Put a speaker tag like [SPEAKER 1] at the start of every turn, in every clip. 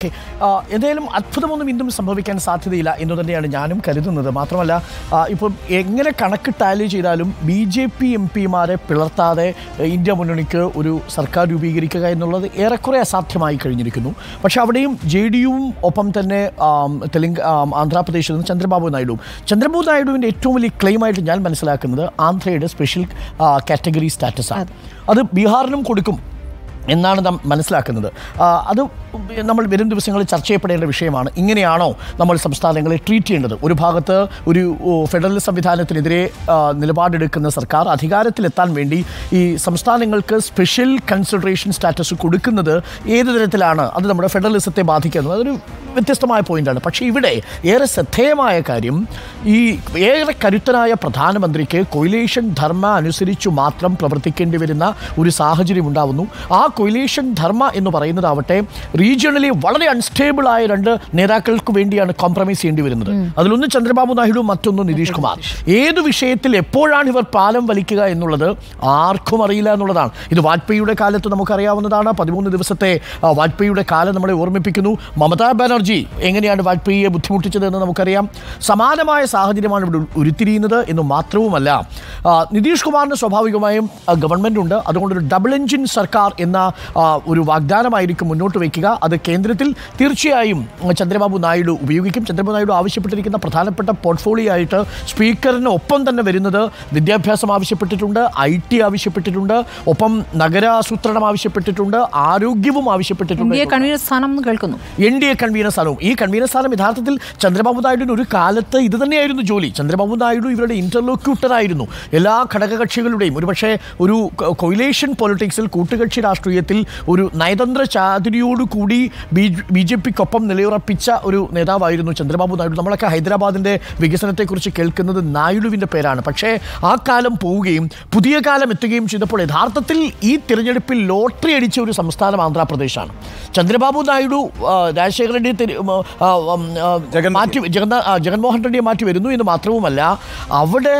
[SPEAKER 1] okay എന്തായാലും അത്ഭുതമൊന്നും ഇന്നും സംഭവിക്കാൻ സാധ്യതയില്ല എന്ന് തന്നെയാണ് ഞാനും കരുതുന്നത് മാത്രമല്ല ആ, ഇപ്പം എങ്ങനെ കണക്ക് ടാലി ചെയ്താലും ബി ജെ പി എം പിമാരെ പിളർത്താതെ ഏഹ്, ഇന്ത്യ മുന്നണിക്ക് ഒരു സർക്കാർ രൂപീകരിക്കുക എന്നുള്ളത് ഏറെക്കുറെ അസാധ്യമായി കഴിഞ്ഞിരിക്കുന്നു പക്ഷേ അവിടെയും ജെ ഡി യുവും ഒപ്പം തന്നെ ആം, തെലുങ്ക് ആം, ആന്ധ്രാപ്രദേശിൽ നിന്ന് ചന്ദ്രബാബു നായിഡുവും ചന്ദ്രബാബു നായിഡുവിൻ്റെ ഏറ്റവും വലിയ ക്ലെയിമായിട്ട് ഞാൻ മനസ്സിലാക്കുന്നത് ആന്ധ്രയുടെ സ്പെഷ്യൽ കാറ്റഗറി സ്റ്റാറ്റസാണ് അത് ബീഹാറിനും കൊടുക്കും എന്നാണ് നാം മനസ്സിലാക്കുന്നത് ആ, അത് നമ്മൾ വരും ദിവസങ്ങളിൽ ചർച്ച ചെയ്യപ്പെടേണ്ട വിഷയമാണ് ഇങ്ങനെയാണോ നമ്മൾ സംസ്ഥാനങ്ങളെ ട്രീറ്റ് ചെയ്യേണ്ടത് ഒരു ഭാഗത്ത് ഒരു ഓ, ഫെഡറൽ സംവിധാനത്തിനെതിരെ ആ, നിലപാടെടുക്കുന്ന സർക്കാർ അധികാരത്തിലെത്താൻ വേണ്ടി ഈ സംസ്ഥാനങ്ങൾക്ക് സ്പെഷ്യൽ കൺസിഡറേഷൻ സ്റ്റാറ്റസ് കൊടുക്കുന്നത് ഏത് തരത്തിലാണ് അത് നമ്മുടെ ഫെഡറലിസത്തെ ബാധിക്കുന്നത് അതൊരു വ്യത്യസ്തമായ പോയിന്റാണ് പക്ഷേ ഇവിടെ ഏറെ ശ്രദ്ധേയമായ കാര്യം ഈ ഏറെ കരുത്തനായ പ്രധാനമന്ത്രിക്ക് കൊയിലേഷൻ ധർമ്മ അനുസരിച്ചു മാത്രം പ്രവർത്തിക്കേണ്ടി വരുന്ന ഒരു സാഹചര്യം ഉണ്ടാവുന്നു ആ കൊയിലേഷൻ ധർമ്മ എന്ന് പറയുന്നതാവട്ടെ റീജിയണലി വളരെ അൺസ്റ്റേബിൾ ആയ രണ്ട് നേതാക്കൾക്ക് വേണ്ടിയാണ് കോംപ്രമൈസ് ചെയ്യേണ്ടി വരുന്നത് അതിലൊന്ന് ചന്ദ്രബാബു നായിഡു മറ്റൊന്ന് നിതീഷ് കുമാർ ഏത് വിഷയത്തിൽ എപ്പോഴാണ് ഇവർ പാലം വലിക്കുക എന്നുള്ളത് ആർക്കും അറിയില്ല എന്നുള്ളതാണ് ഇത് വാജ്പേയിയുടെ കാലത്ത് നമുക്കറിയാവുന്നതാണ് പതിമൂന്ന് ദിവസത്തെ ആ, വാജ്പേയിയുടെ കാലം നമ്മളെ ഓർമ്മിപ്പിക്കുന്നു മമതാ ബാനർജി എങ്ങനെയാണ് വാജ്പേയിയെ ബുദ്ധിമുട്ടിച്ചത് എന്ന് നമുക്കറിയാം സമാനമായ സാഹചര്യമാണ് ഇവിടെ ഉരുത്തിരിയുന്നത് എന്ന് മാത്രവുമല്ല ആ, നിതീഷ് കുമാറിന് സ്വാഭാവികമായും ഗവൺമെൻറ് ഉണ്ട് അതുകൊണ്ടൊരു ഡബിൾ എഞ്ചിൻ സർക്കാർ എന്ന ആ, ഒരു വാഗ്ദാനമായിരിക്കും മുന്നോട്ട് വയ്ക്കുക അത് കേന്ദ്രത്തിൽ തീർച്ചയായും ചന്ദ്രബാബു നായിഡു ഉപയോഗിക്കും ചന്ദ്രബാബു നായിഡു ആവശ്യപ്പെട്ടിരിക്കുന്ന പ്രധാനപ്പെട്ട പോർട്ട്ഫോളിയോ ആയിട്ട് സ്പീക്കറിന് ഒപ്പം തന്നെ വരുന്നത് വിദ്യാഭ്യാസം ആവശ്യപ്പെട്ടിട്ടുണ്ട് ഐ ടി ആവശ്യപ്പെട്ടിട്ടുണ്ട് ഒപ്പം നഗരാസൂത്രണം ആവശ്യപ്പെട്ടിട്ടുണ്ട് ആരോഗ്യവും ആവശ്യപ്പെട്ടിട്ടുണ്ട്
[SPEAKER 2] ഇന്ത്യയെ കൺവീനർ സ്ഥാനം എന്ന് കേൾക്കുന്നു
[SPEAKER 1] എൻ ഡി എ കൺവീനർ സ്ഥാനവും ഈ കൺവീനർ സ്ഥാനം യഥാർത്ഥത്തിൽ ചന്ദ്രബാബു നായിഡുവിന് ഒരു കാലത്ത് ഇത് തന്നെയായിരുന്നു ജോലി ചന്ദ്രബാബു നായിഡു ഇവരുടെ ഇന്റർലോക്യൂട്ടർ ആയിരുന്നു എല്ലാ ഘടകകക്ഷികളുടെയും ഒരുപക്ഷെ ഒരു കൊയിലേഷൻ പൊളിറ്റിക്സിൽ കൂട്ടുകക്ഷി രാഷ്ട്രീയത്തിൽ ഒരു നയതന്ത്ര ചാതുരിയോടുകൂടി ബി ബി ജെ പിക്കൊപ്പം നിലയുറപ്പിച്ച ഒരു നേതാവായിരുന്നു ചന്ദ്രബാബു നായിഡു നമ്മളൊക്കെ ഹൈദരാബാദിൻ്റെ വികസനത്തെക്കുറിച്ച് കേൾക്കുന്നത് നായിഡുവിൻ്റെ പേരാണ് പക്ഷേ ആ കാലം പോവുകയും പുതിയ കാലം എത്തുകയും ചെയ്തപ്പോൾ യഥാർത്ഥത്തിൽ ഈ തിരഞ്ഞെടുപ്പിൽ ലോട്ടറി അടിച്ച ഒരു സംസ്ഥാനം ആന്ധ്രാപ്രദേശാണ് ചന്ദ്രബാബു നായിഡു ആ, രാജശേഖര റെഡ്ഡി തെര- ഉം, ആ, ഉം, ആ, മാറ്റി ജഗന്ന ആ, ജഗൻമോഹൻ റെഡ്ഡിയെ മാറ്റി വരുന്നു എന്ന് മാത്രവുമല്ല അവിടെ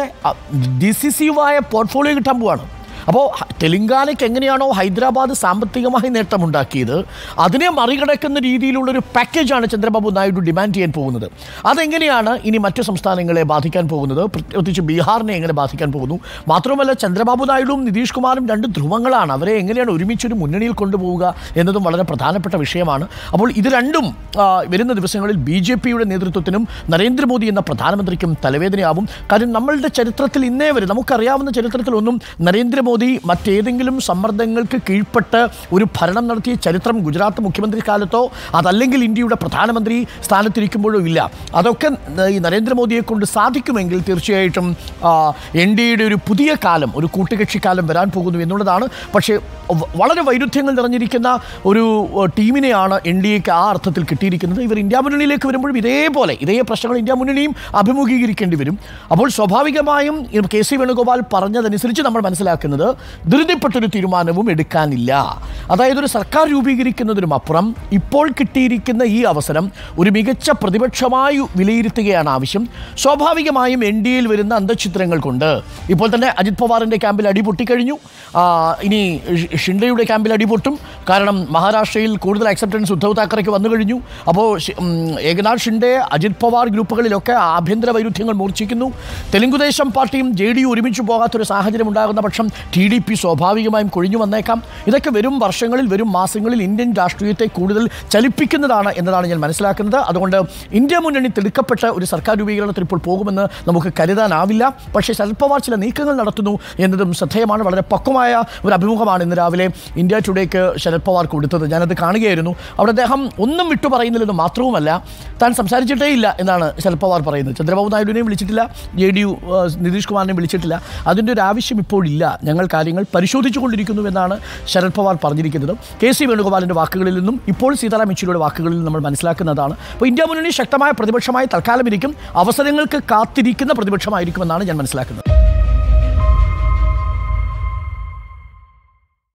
[SPEAKER 1] ഡിസിസീവായ പോർട്ട്ഫോളിയോ കിട്ടാൻ പോവാണ് അപ്പോൾ ഹ- തെലങ്കാനയ്ക്ക് എങ്ങനെയാണോ ഹൈദരാബാദ് സാമ്പത്തികമായി നേട്ടമുണ്ടാക്കിയത് അതിനെ മറികടക്കുന്ന രീതിയിലുള്ളൊരു പാക്കേജാണ് ചന്ദ്രബാബു നായിഡു ഡിമാൻഡ് ചെയ്യാൻ പോകുന്നത് അതെങ്ങനെയാണ് ഇനി മറ്റു സംസ്ഥാനങ്ങളെ ബാധിക്കാൻ പോകുന്നത് പ്രത്യേകിച്ച് ബീഹാറിനെ എങ്ങനെ ബാധിക്കാൻ പോകുന്നു മാത്രമല്ല ചന്ദ്രബാബു നായിഡുവും നിതീഷ് കുമാറും രണ്ട് ധ്രുവങ്ങളാണ് അവരെ എങ്ങനെയാണ് ഒരുമിച്ചൊരു മുന്നണിയിൽ കൊണ്ടുപോവുക എന്നതും വളരെ പ്രധാനപ്പെട്ട വിഷയമാണ് അപ്പോൾ ഇത് രണ്ടും ആ, വരുന്ന ദിവസങ്ങളിൽ ബി ജെ പിയുടെ നേതൃത്വത്തിനും നരേന്ദ്രമോദി എന്ന പ്രധാനമന്ത്രിക്കും തലവേദനയാവും കാര്യം നമ്മളുടെ ചരിത്രത്തിൽ ഇന്നേ വരെ നമുക്കറിയാവുന്ന ചരിത്രത്തിലൊന്നും നരേന്ദ്രമോദി മറ്റേതെങ്കിലും സമ്മർദ്ദങ്ങൾക്ക് കീഴ്പ്പെട്ട് ഒരു ഭരണം നടത്തിയ ചരിത്രം ഗുജറാത്ത് മുഖ്യമന്ത്രി കാലത്തോ അതല്ലെങ്കിൽ ഇന്ത്യയുടെ പ്രധാനമന്ത്രി സ്ഥാനത്തിരിക്കുമ്പോഴോ ഇല്ല അതൊക്കെ ന- ഈ നരേന്ദ്രമോദിയെ കൊണ്ട് സാധിക്കുമെങ്കിൽ തീർച്ചയായിട്ടും എൻ ഡി എയുടെ ഒരു പുതിയ കാലം ഒരു കൂട്ടുകക്ഷി കാലം വരാൻ പോകുന്നു എന്നുള്ളതാണ് പക്ഷേ വ- വളരെ വൈരുദ്ധ്യങ്ങൾ നിറഞ്ഞിരിക്കുന്ന ഒരു ഏഹ്, ടീമിനെയാണ് എൻ ഡി എക്ക് ആ അർത്ഥത്തിൽ കിട്ടിയിരിക്കുന്നത് ഇവർ ഇന്ത്യ മുന്നണിയിലേക്ക് വരുമ്പോഴും ഇതേപോലെ ഇതേ പ്രശ്നങ്ങൾ ഇന്ത്യ മുന്നണിയും അഭിമുഖീകരിക്കേണ്ടി വരും അപ്പോൾ സ്വാഭാവികമായും ഈ കെ സി വേണുഗോപാൽ പറഞ്ഞതനുസരിച്ച് നമ്മൾ മനസ്സിലാക്കുന്നത് ധൃതിപ്പെട്ടൊരു തീരുമാനവും എടുക്കാനില്ല അതായത് ഒരു സർക്കാർ രൂപീകരിക്കുന്നതിനും അപ്പുറം ഇപ്പോൾ കിട്ടിയിരിക്കുന്ന ഈ അവസരം ഒരു മികച്ച പ്രതിപക്ഷമായി വിലയിരുത്തുകയാണ് ആവശ്യം സ്വാഭാവികമായും എൻ ഡി എയിൽ വരുന്ന അന്തഃഛിദ്രങ്ങൾ കൊണ്ട് ഇപ്പോൾ തന്നെ അജിത് പവാറിൻ്റെ ക്യാമ്പിൽ അടി പൊട്ടിക്കഴിഞ്ഞു ആ, ഇനി ഷി- ഷിൻഡെയുടെ ക്യാമ്പിൽ അടി പൊട്ടും കാരണം മഹാരാഷ്ട്രയിൽ കൂടുതൽ അക്സെപ്റ്റൻസ് ഉദ്ധവ് താക്കറയ്ക്ക് വന്നു കഴിഞ്ഞു അപ്പോൾ ഷി- ഉം, ഏകനാഥ് ഷിൻഡെ അജിത് പവാർ ഗ്രൂപ്പുകളിലൊക്കെ ആഭ്യന്തര വൈരുദ്ധ്യങ്ങൾ മൂർച്ഛിക്കുന്നു തെലുങ്കുദേശം പാർട്ടിയും ജെ ഡി യു ഒരുമിച്ച് പോകാത്തൊരു സാഹചര്യം ഉണ്ടാകുന്ന പക്ഷം ടി ഡി പി സ്വാഭാവികമായും കൊഴിഞ്ഞു വന്നേക്കാം ഇതൊക്കെ വരും വർഷങ്ങളിൽ വരും മാസങ്ങളിൽ ഇന്ത്യൻ രാഷ്ട്രീയത്തെ കൂടുതൽ ചലിപ്പിക്കുന്നതാണ് എന്നതാണ് ഞാൻ മനസ്സിലാക്കുന്നത് അതുകൊണ്ട് ഇന്ത്യ മുന്നണി തിടുക്കപ്പെട്ട ഒരു സർക്കാർ രൂപീകരണത്തിൽ ഇപ്പോൾ പോകുമെന്ന് നമുക്ക് കരുതാനാവില്ല പക്ഷേ ശരത് പവാർ ചില നീക്കങ്ങൾ നടത്തുന്നു എന്നതും ശ്രദ്ധേയമാണ് വളരെ പക്വമായ ഒരു അഭിമുഖമാണ് ഇന്ന് രാവിലെ ഇന്ത്യ ടുഡേക്ക് ശരത് പവാർ കൊടുത്തത് ഞാനത് കാണുകയായിരുന്നു അവിടെ അദ്ദേഹം ഒന്നും വിട്ടു പറയുന്നില്ലെന്ന് മാത്രവുമല്ല താൻ സംസാരിച്ചിട്ടേ ഇല്ല എന്നാണ് ശരത് പവാർ പറയുന്നത് ചന്ദ്രബാബു നായിഡുവിനെയും വിളിച്ചിട്ടില്ല ജെ ഡി യു നിതീഷ് കുമാറിനെയും വിളിച്ചിട്ടില്ല അതിൻ്റെ ഒരു ആവശ്യം ഇപ്പോൾ ഇല്ല ഞങ്ങൾ കാര്യങ്ങൾ പരിശോധിച്ചു കൊണ്ടിരിക്കുന്നു എന്നാണ് ശരത് പവാർ പറഞ്ഞിരിക്കുന്നത് കെ സി വേണുഗോപാലിൻ്റെ വാക്കുകളിൽ നിന്നും ഇപ്പോൾ സീതാറാം യെച്ചൂരിയുടെ വാക്കുകളിൽ നമ്മൾ മനസ്സിലാക്കുന്നതാണ് അപ്പോൾ ഇന്ത്യ മുന്നണി ശക്തമായ പ്രതിപക്ഷമായി തൽക്കാലം ഇരിക്കും അവസരങ്ങൾക്ക് കാത്തിരിക്കുന്ന പ്രതിപക്ഷമായിരിക്കുമെന്നാണ് ഞാൻ മനസ്സിലാക്കുന്നത്